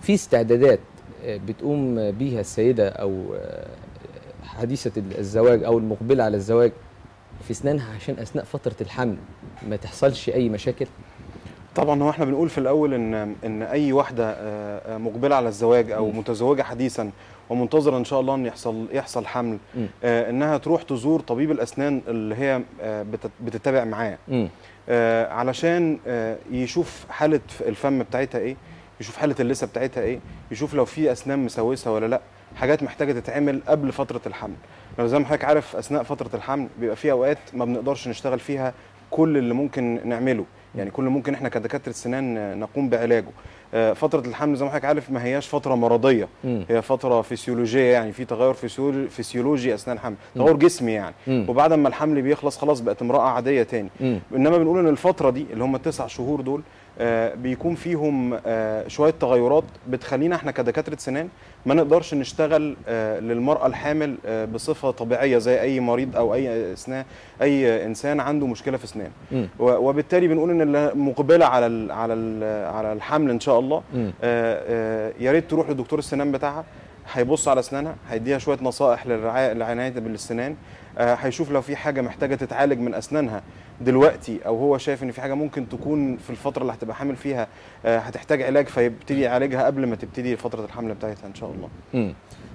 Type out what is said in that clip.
في استعدادات آه، بتقوم بيها السيده او آه، حديثه الزواج او المقبله على الزواج في اسنانها عشان اثناء فتره الحمل ما تحصلش اي مشاكل طبعا هو احنا بنقول في الاول ان ان اي واحده آه، آه، مقبله على الزواج او مم. متزوجه حديثا ومنتظره ان شاء الله ان يحصل يحصل حمل مم. آه، انها تروح تزور طبيب الاسنان اللي هي آه، بتت- بتتابع معاه امم آه، علشان آه، يشوف حاله الفم بتاعتها ايه يشوف حاله اللثه بتاعتها ايه يشوف لو في اسنان مسوسه ولا لا حاجات محتاجه تتعمل قبل فتره الحمل لو زي ما حضرتك عارف اثناء فتره الحمل بيبقى في اوقات ما بنقدرش نشتغل فيها كل اللي ممكن نعمله يعني كل اللي ممكن احنا كدكاتره سنان آه، نقوم بعلاجه آه، فتره الحمل زي ما حضرتك عارف ما هياش فتره مرضيه امم هي فتره فسيولوجيه يعني في تغير فسيول- فسيولوجي اثناء الحمل تغير جسمي يعني مم. وبعد ما الحمل بيخلص خلاص بقت امراه عاديه تاني امم انما بنقول ان الفتره دي اللي هم التسع شهور دول آه، بيكون فيهم آه، شويه تغيرات بتخلينا احنا كدكاتره سنان ما نقدرش نشتغل آه، للمراه الحامل آه، بصفه طبيعيه زي اي مريض او اي اسنان اي انسان عنده مشكله في اسنان امم و- وبالتالي بنقول ان اللي مقبله على ال على ال على الحمل ان شاء الله امم آه، آه، يا ريت تروح لدكتور السنان بتاعها هيبص على اسنانها هيديها شويه نصائح للرعايه العنايه بالسنان آه، هيشوف لو في حاجه محتاجه تتعالج من اسنانها دلوقتي او هو شايف ان في حاجه ممكن تكون في الفتره اللي هتبقى حامل فيها آه، هتحتاج علاج فيبتدي يعالجها قبل ما تبتدي فتره الحمل بتاعتها ان شاء الله امم